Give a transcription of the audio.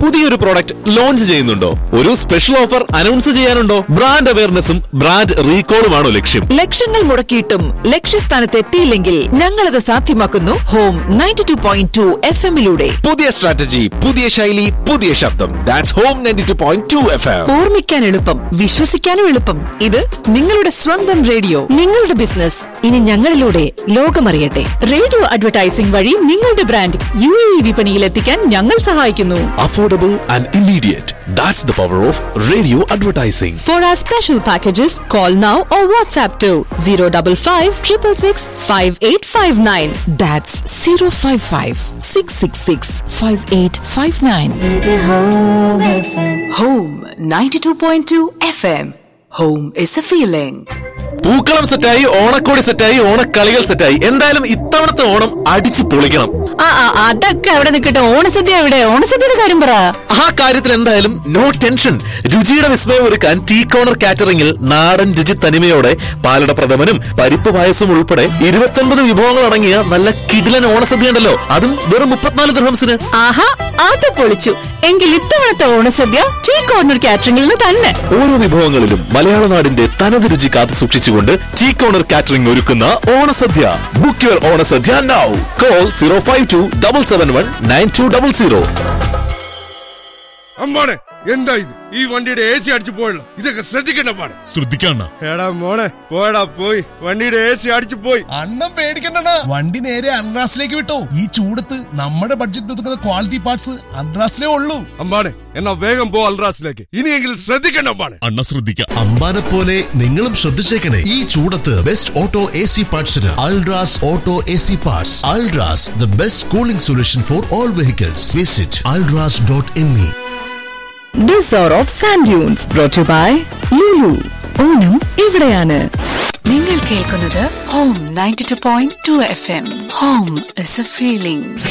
പുതിയൊരു product launch ചെയ്യുന്നുണ്ടോ ഒരു സ്പെഷ്യൽ ഓഫർ അനൗൺസ് ചെയ്യാനുണ്ടോ ബ്രാൻഡ് അവയർനെസ്സും ബ്രാൻഡ് റീകോളുമാണോ ലക്ഷ്യം ലക്ഷങ്ങൾ മുടക്കിയിട്ടും ലക്ഷ്യസ്ഥാനത്ത് എത്തിയില്ലെങ്കിൽ ഞങ്ങളത് സാധ്യമാക്കുന്നു Home ninety two point two F എമ്മിലൂടെ പുതിയ സ്ട്രാറ്റജി പുതിയ ശൈലി പുതിയ ശബ്ദം that's Home ninety two point two F M ഓർമ്മിക്കാൻ എളുപ്പം വിശ്വസിക്കാനും എളുപ്പം ഇത് നിങ്ങളുടെ സ്വന്തം റേഡിയോ നിങ്ങളുടെ ബിസിനസ് ഇനി ഞങ്ങളിലൂടെ ലോകമറിയട്ടെ റേഡിയോ അഡ്വർടൈസിംഗ് വഴി നിങ്ങളുടെ ബ്രാൻഡ് യു എ വിപണിയിൽ എത്തിക്കാൻ ഞങ്ങൾ സഹായിക്കുന്നു affordable and immediate that's the power of radio advertising for our special packages call now or WhatsApp to zero double five triple six five eight five nine that's zero five five six six six five eight five nine Home 92.2 FM. Home is a feeling. പൂക്കളം സെറ്റായി ഓണക്കോടി സെറ്റായി ഓണക്കളികൾ സെറ്റായി എന്തായാലും ഇത്തവണത്തെ ഓണം അടിച്ചു പൊളിക്കണം ആ ആ, അതൊക്കെ അവിടെ നിൽക്കട്ടെ ഓണസദ്യ എവിടെ ഓണസദ്യയുടെ കാര്യം പറ ആ കാര്യത്തിൽ എന്തായാലും നോ ടെൻഷൻ രുചിയുടെ വിസ്മയം ഒരുക്കാൻ ടീ കോണർ കാറ്ററിംഗിൽ നാടൻ രുചി തനിമയോടെ പാലട പ്രഥമനും പരിപ്പ് പായസം ഉൾപ്പെടെ ഇരുപത്തൊൻപത് വിഭവങ്ങൾ അടങ്ങിയ നല്ല കിടിലൻ ഓണസദ്യ ഉണ്ടല്ലോ അതും വെറും മുപ്പത്തിനാല് ദിർഹംസിന് ആഹാ അത് പൊളിച്ചു എങ്കിൽ ഇത്തവണത്തെ ഓണസദ്യ ടീ കോർണർ കാറ്ററിംഗിൽ നിന്ന് തന്നെ ഓരോ വിഭവങ്ങളിലും മലയാള നാടിന്റെ തനത് രുചി കാത്തു സൂക്ഷിച്ചുകൊണ്ട് ടീ കോണർ കാറ്ററിംഗ് ഒരുക്കുന്ന Onasadya book your Onasadya now call zero five two double seven one nine two double zero അമ്മാണ് എന്താ ഇത് ഈ വണ്ടിയുടെ എ സി അടിച്ചു പോയല്ലോ ഇതൊക്കെ ശ്രദ്ധിക്കണ്ട പാട് ശ്രദ്ധിക്കണ്ട എടാ മോളെ പോയടാ പോയി വണ്ടിയുടെ എ സി അടിച്ചു പോയി അണ്ണം പേടിക്കണ്ടടാ വണ്ടി നേരെ അൺറാസിലേക്ക് വിട്ടോ ഈ ചൂടത്ത് നമ്മുടെ ബഡ്ജറ്റ് ഒതുക്കുന്ന ക്വാളിറ്റി പാർട്സ് അൺറാസിലേ ഉള്ളൂ അമ്പാണ് എന്നാ വേഗം പോ അൽറാസിലേക്ക് ഇനിയെങ്കിലും ശ്രദ്ധിക്കണ്ട അമ്പാണ് അണ്ണ ശ്രദ്ധിക്കാം അമ്പാനെ പോലെ നിങ്ങളും ശ്രദ്ധിച്ചേക്കണേ ഈ ചൂടത്ത് ബെസ്റ്റ് ഓട്ടോ എ സി പാർട്സിന് Ultras auto A C parts Ultras the best cooling solution for all vehicles visit Ultras dot M E This hour of Sand Dunes brought to you by Lulu. Onam ഇവിടെയാണ് നിങ്ങൾ കേൾക്കുന്നത് Home 92.2 FM. Home is a feeling.